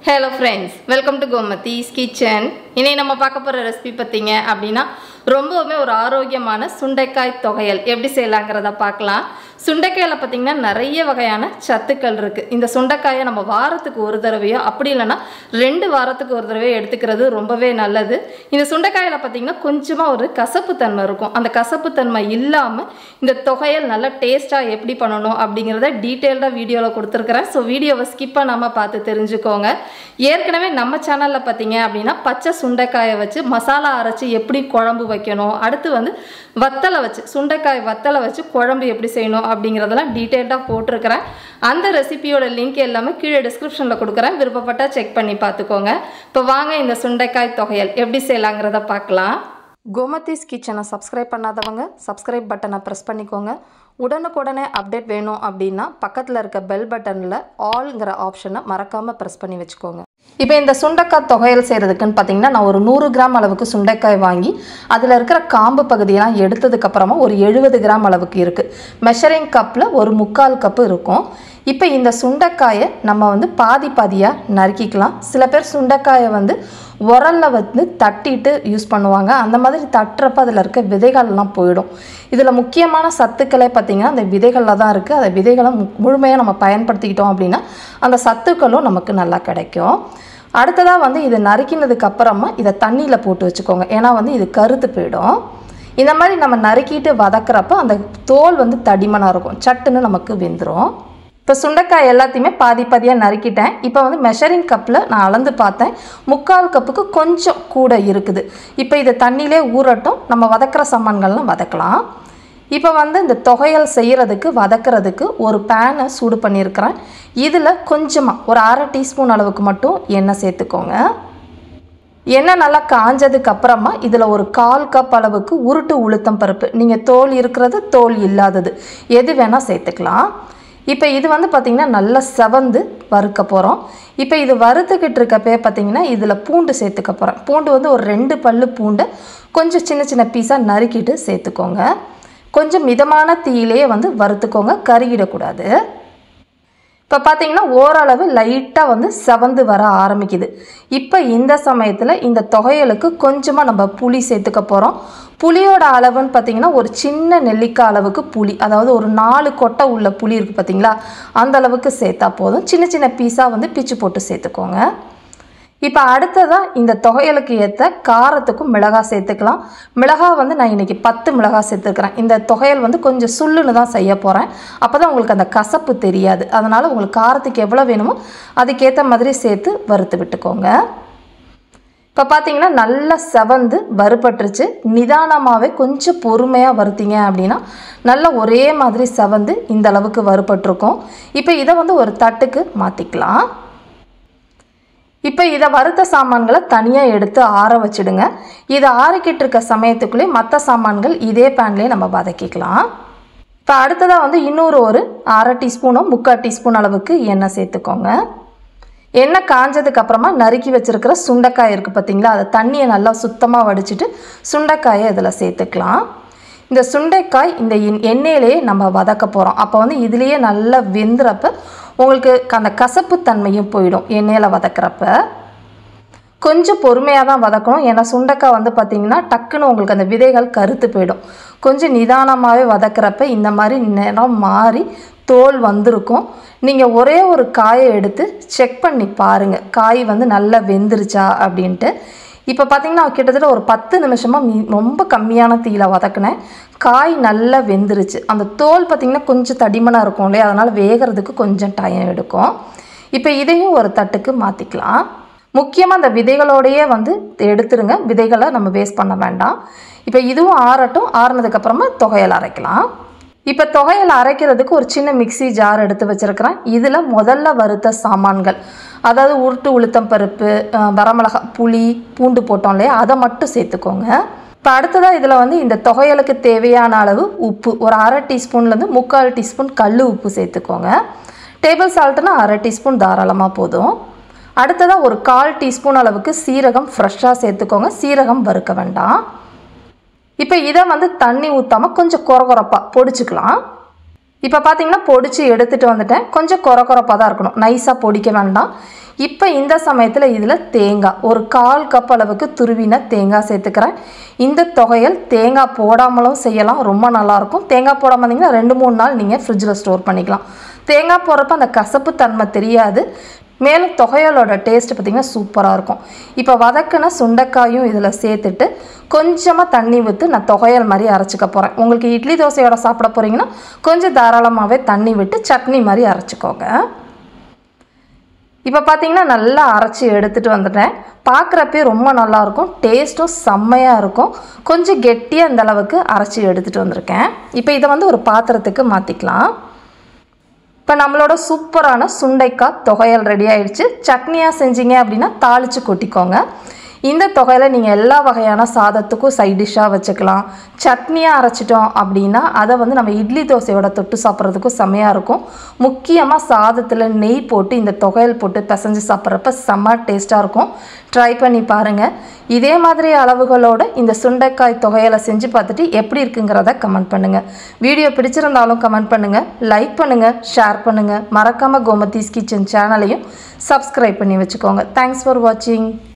hello friends welcome to Gomathi's kitchen இன்னைக்கு நம்ம பார்க்க போகிற ரெசிபி பார்த்தீங்க அப்படின்னா ரொம்பவுமே ஒரு ஆரோக்கியமான சுண்டைக்காய் தொகையல் எப்படி செய்யலாங்கிறத பார்க்கலாம் சுண்டைக்காயில் பார்த்தீங்கன்னா நிறைய வகையான சத்துக்கள் இருக்குது இந்த சுண்டைக்காயை நம்ம வாரத்துக்கு ஒரு தடவையோ அப்படி இல்லைன்னா ரெண்டு வாரத்துக்கு ஒரு தடவையோ எடுத்துக்கிறது ரொம்பவே நல்லது இந்த சுண்டைக்காயில் பார்த்தீங்கன்னா கொஞ்சமாக ஒரு கசப்பு தன்மை இருக்கும் அந்த கசப்பு தன்மை இல்லாமல் இந்த தொகையல் நல்லா டேஸ்ட்டாக எப்படி பண்ணணும் அப்படிங்கிறத டீட்டெயில்டாக வீடியோவில் கொடுத்துருக்குறேன் ஸோ வீடியோவை ஸ்கிப் பண்ணாமல் பார்த்து தெரிஞ்சுக்கோங்க ஏற்கனவே நம்ம சேனலில் பார்த்தீங்க அப்படின்னா பச்சை சுண்டைக்காயை வச்சு மசாலா அரைச்சி எப்படி குழம்பு வைக்கணும் அடுத்து வந்து வத்தலை வச்சு சுண்டைக்காய் வத்தலை வச்சு குழம்பு எப்படி செய்யணும் அப்படிங்கிறதெல்லாம் டீட்டெயில்டாக போட்டிருக்கிறேன் அந்த ரெசிபியோட லிங்க் எல்லாமே கீழே டிஸ்கிரிப்ஷனில் கொடுக்குறேன் விருப்பப்பட்டால் செக் பண்ணி பார்த்துக்கோங்க இப்போ வாங்க இந்த சுண்டைக்காய் தொகையல் எப்படி செய்யலாங்கிறத பார்க்கலாம் கோமதிஸ் கிச்சனை சப்ஸ்கிரைப் பண்ணாதவங்க சப்ஸ்கிரைப் பட்டனை ப்ரெஸ் பண்ணிக்கோங்க உடனுக்குடனே அப்டேட் வேணும் அப்படின்னா பக்கத்தில் இருக்க பெல் பட்டனில் ஆல்ங்கிற ஆப்ஷனை மறக்காமல் ப்ரெஸ் பண்ணி வச்சுக்கோங்க இப்போ இந்த சுண்டைக்காய் தொகையல் செய்கிறதுக்குன்னு பார்த்தீங்கன்னா நான் ஒரு நூறு கிராம் அளவுக்கு சுண்டைக்காய் வாங்கி அதில் இருக்கிற காம்பு பகுதியெல்லாம் எடுத்ததுக்கப்புறமா ஒரு எழுபது கிராம் அளவுக்கு இருக்குது மெஷரிங் கப்பில் ஒரு முக்கால் கப்பு இருக்கும் இப்போ இந்த சுண்டைக்காயை நம்ம வந்து பாதி பாதியாக நறுக்கிக்கலாம் சில பேர் சுண்டைக்காயை வந்து உரலில் வந்து தட்டிட்டு யூஸ் பண்ணுவாங்க அந்த மாதிரி தட்டுறப்ப அதில் இருக்க விதைகள்லாம் போயிடும் இதில் முக்கியமான சத்துக்களே பார்த்திங்கன்னா அந்த விதைகளில் தான் இருக்குது அந்த விதைகளை மு முழுமையாக நம்ம பயன்படுத்திக்கிட்டோம் அப்படின்னா அந்த சத்துக்களும் நமக்கு நல்லா கிடைக்கும் அடுத்ததாக வந்து இது நறுக்கினதுக்கு அப்புறமா இதை தண்ணியில் போட்டு வச்சுக்கோங்க ஏன்னா வந்து இது கருத்து போயிடும் இந்த மாதிரி நம்ம நறுக்கிட்டு வதக்குறப்ப அந்த தோல் வந்து தடிமனாக இருக்கும் சட்டுன்னு நமக்கு வெந்துடும் இப்போ சுண்டைக்காய் எல்லாத்தையுமே பாதி பாதியாக நறுக்கிட்டேன் இப்போ வந்து மெஷரிங் கப்பில் நான் அளந்து பார்த்தேன் முக்கால் கப்புக்கு கொஞ்சம் கூட இருக்குது இப்போ இதை தண்ணியிலே ஊறட்டும் நம்ம வதக்கிற சாமான்கள்லாம் வதக்கலாம் இப்போ வந்து இந்த தொகையல் செய்கிறதுக்கு வதக்கிறதுக்கு ஒரு பேனை சூடு பண்ணியிருக்கிறேன் இதில் கொஞ்சமாக ஒரு அரை டீஸ்பூன் அளவுக்கு மட்டும் எண்ணெய் சேர்த்துக்கோங்க எண்ணெய் நல்லா காஞ்சதுக்கு அப்புறமா இதில் ஒரு கால் கப் அளவுக்கு உருட்டு உளுத்தம் பருப்பு நீங்கள் தோல் இருக்கிறது தோல் இல்லாதது எது வேணால் சேர்த்துக்கலாம் இப்போ இது வந்து பார்த்திங்கன்னா நல்லா செவந்து வறுக்க போகிறோம் இப்போ இது வறுத்துக்கிட்டு இருக்கப்பே பார்த்திங்கன்னா இதில் பூண்டு சேர்த்துக்க போகிறேன் பூண்டு வந்து ஒரு ரெண்டு பல்லு பூண்டை கொஞ்சம் சின்ன சின்ன பீஸாக நறுக்கிட்டு சேர்த்துக்கோங்க கொஞ்சம் மிதமான தீயிலேயே வந்து வறுத்துக்கோங்க கருகிடக்கூடாது இப்போ பார்த்தீங்கன்னா ஓரளவு லைட்டாக வந்து செவந்து வர ஆரம்பிக்குது இப்போ இந்த சமயத்தில் இந்த தொகையலுக்கு கொஞ்சமாக நம்ம புளி சேர்த்துக்க போகிறோம் புளியோட அளவுன்னு பார்த்தீங்கன்னா ஒரு சின்ன நெல்லிக்காய் அளவுக்கு புளி அதாவது ஒரு நாலு கொட்டை உள்ள புளி இருக்குது பார்த்தீங்களா அந்த அளவுக்கு சேர்த்தா போதும் சின்ன சின்ன பீஸாக வந்து பிச்சு போட்டு சேர்த்துக்கோங்க இப்போ அடுத்ததாக இந்த தொகையலுக்கு ஏற்ற காரத்துக்கும் மிளகாய் சேர்த்துக்கலாம் மிளகாய் வந்து நான் இன்றைக்கி பத்து மிளகாய் சேர்த்துக்கிறேன் இந்த தொகையல் வந்து கொஞ்சம் சுள்ளுன்னு தான் செய்ய போகிறேன் அப்போ தான் உங்களுக்கு அந்த கசப்பு தெரியாது அதனால் உங்களுக்கு காரத்துக்கு எவ்வளோ வேணுமோ அதுக்கேற்ற மாதிரி சேர்த்து வறுத்து விட்டுக்கோங்க இப்போ பார்த்தீங்கன்னா நல்லா செவந்து வறுபட்டுருச்சு நிதானமாகவே கொஞ்சம் பொறுமையாக வறுத்தீங்க அப்படின்னா நல்லா ஒரே மாதிரி செவந்து இந்த அளவுக்கு வறுபட்டிருக்கும் இப்போ இதை வந்து ஒரு தட்டுக்கு மாற்றிக்கலாம் இப்போ இதை வறுத்த சாமான்களை தனியாக எடுத்து ஆற வச்சுடுங்க இதை ஆறிக்கிட்டு இருக்க சமயத்துக்குள்ளே மற்ற சாமான்கள் இதே பேன்லேயே நம்ம வதக்கிக்கலாம் இப்போ அடுத்ததாக வந்து இன்னொரு ஒரு அரை டீஸ்பூனோ முக்கால் டீஸ்பூன் அளவுக்கு எண்ணெய் சேர்த்துக்கோங்க எண்ணெய் காஞ்சதுக்கு அப்புறமா நறுக்கி வச்சுருக்கிற சுண்டைக்காய் இருக்குது பார்த்தீங்களா அதை தண்ணியை நல்லா சுத்தமாக வடிச்சிட்டு சுண்டைக்காயை இதில் சேர்த்துக்கலாம் இந்த சுண்டைக்காய் இந்த எண்ணெயிலேயே நம்ம வதக்க போகிறோம் அப்போ வந்து இதுலேயே நல்லா வெந்துறப்ப உங்களுக்கு அந்த கசப்பு தன்மையும் போயிடும் எண்ணெயில் வதக்கிறப்ப கொஞ்சம் பொறுமையாக தான் வதக்கணும் ஏன்னா சுண்டைக்காய் வந்து பார்த்திங்கன்னா டக்குன்னு உங்களுக்கு அந்த விதைகள் கருத்து போயிடும் கொஞ்சம் நிதானமாகவே வதக்கிறப்ப இந்த மாதிரி நிறம் மாறி தோல் வந்திருக்கும் நீங்கள் ஒரே ஒரு காயை எடுத்து செக் பண்ணி பாருங்கள் காய் வந்து நல்லா வெந்துருச்சா அப்படின்ட்டு இப்போ பார்த்தீங்கன்னா கிட்டத்தட்ட ஒரு பத்து நிமிஷமாக மீ ரொம்ப கம்மியான தீயில் வதக்கினேன் காய் நல்லா வெந்துருச்சு அந்த தோல் பார்த்திங்கன்னா கொஞ்சம் தடிமனாக இருக்கும் இல்லையா அதனால் வேகிறதுக்கு கொஞ்சம் டைம் எடுக்கும் இப்போ இதையும் ஒரு தட்டுக்கு மாற்றிக்கலாம் முக்கியமாக அந்த விதைகளோடையே வந்து எடுத்துருங்க விதைகளை நம்ம வேஸ்ட் பண்ண வேண்டாம் இப்போ இதுவும் ஆறட்டும் ஆறுனதுக்கப்புறமா தொகையல் அரைக்கலாம் இப்போ தொகையில் அரைக்கிறதுக்கு ஒரு சின்ன மிக்சி ஜார் எடுத்து வச்சுருக்கிறேன் இதில் முதல்ல வறுத்த சாமான்கள் அதாவது உருட்டு உளுத்தம் பருப்பு வரமிளகா புளி பூண்டு போட்டோம் இல்லையா அதை மட்டும் சேர்த்துக்கோங்க இப்போ அடுத்ததாக இதில் வந்து இந்த தொகையலுக்கு தேவையான அளவு உப்பு ஒரு அரை டீஸ்பூன்லேருந்து முக்கால் டீஸ்பூன் கல் உப்பு சேர்த்துக்கோங்க டேபிள் சால்ட்டுனா அரை டீஸ்பூன் தாராளமாக போதும் அடுத்ததாக ஒரு கால் டீஸ்பூன் அளவுக்கு சீரகம் ஃப்ரெஷ்ஷாக சேர்த்துக்கோங்க சீரகம் வறுக்க வேண்டாம் இப்போ இதை வந்து தண்ணி ஊற்றாமல் கொஞ்சம் குறகுறப்பாக பொடிச்சுக்கலாம் இப்போ பார்த்தீங்கன்னா பொடிச்சு எடுத்துகிட்டு வந்துட்டேன் கொஞ்சம் குறை குறைப்பாக தான் இருக்கணும் நைஸாக பொடிக்க வேண்டாம் இப்போ இந்த சமயத்தில் இதில் தேங்காய் ஒரு கால் கப் அளவுக்கு துருவின தேங்காய் சேர்த்துக்கிறேன் இந்த தொகையல் தேங்காய் போடாமலும் செய்யலாம் ரொம்ப நல்லாயிருக்கும் தேங்காய் போடாமல் இருந்தீங்கன்னா ரெண்டு மூணு நாள் நீங்கள் ஃப்ரிட்ஜில் ஸ்டோர் பண்ணிக்கலாம் தேங்காய் போடுறப்ப அந்த கசப்பு தன்மை தெரியாது மேலும் தொகையலோட டேஸ்ட் பார்த்திங்கன்னா சூப்பராக இருக்கும் இப்போ வதக்கின சுண்டைக்காயும் இதில் சேர்த்துட்டு கொஞ்சமாக தண்ணி ஊற்றி நான் தொகையல் மாதிரி அரைச்சிக்க போகிறேன் உங்களுக்கு இட்லி தோசையோட சாப்பிட போகிறீங்கன்னா கொஞ்சம் தாராளமாகவே தண்ணி விட்டு சட்னி மாதிரி அரைச்சிக்கோங்க இப்போ பார்த்தீங்கன்னா நல்லா அரைச்சி எடுத்துகிட்டு வந்துட்டேன் பார்க்குறப்பே ரொம்ப நல்லாயிருக்கும் டேஸ்ட்டும் செம்மையாக இருக்கும் கொஞ்சம் கெட்டியாக இந்த அளவுக்கு அரைச்சி எடுத்துகிட்டு வந்திருக்கேன் இப்போ இதை வந்து ஒரு பாத்திரத்துக்கு மாற்றிக்கலாம் இப்போ நம்மளோட சூப்பரான சுண்டைக்காய் தொகையல் ரெடி ஆயிடுச்சு சட்னியாக செஞ்சீங்க அப்படின்னா தாளித்து கொட்டிக்கோங்க இந்த தொகையில் நீங்கள் எல்லா வகையான சாதத்துக்கும் சைட் டிஷ்ஷாக வச்சுக்கலாம் சட்னியாக அரைச்சிட்டோம் அப்படின்னா அதை வந்து நம்ம இட்லி தோசையோட தொட்டு சாப்பிட்றதுக்கும் செம்மையாக இருக்கும் முக்கியமாக சாதத்தில் நெய் போட்டு இந்த தொகையல் போட்டு பிசைஞ்சு சாப்பிட்றப்ப செம்ம டேஸ்ட்டாக இருக்கும் ட்ரை பண்ணி பாருங்கள் இதே மாதிரி அளவுகளோட இந்த சுண்டைக்காய் தொகையலை செஞ்சு பார்த்துட்டு எப்படி இருக்குங்கிறத கமெண்ட் பண்ணுங்கள் வீடியோ பிடிச்சிருந்தாலும் கமெண்ட் பண்ணுங்கள் லைக் பண்ணுங்கள் ஷேர் பண்ணுங்கள் மறக்காமல் கோமதீஸ் கிச்சன் சேனலையும் சப்ஸ்கிரைப் பண்ணி வச்சுக்கோங்க தேங்க்ஸ் ஃபார் வாட்சிங்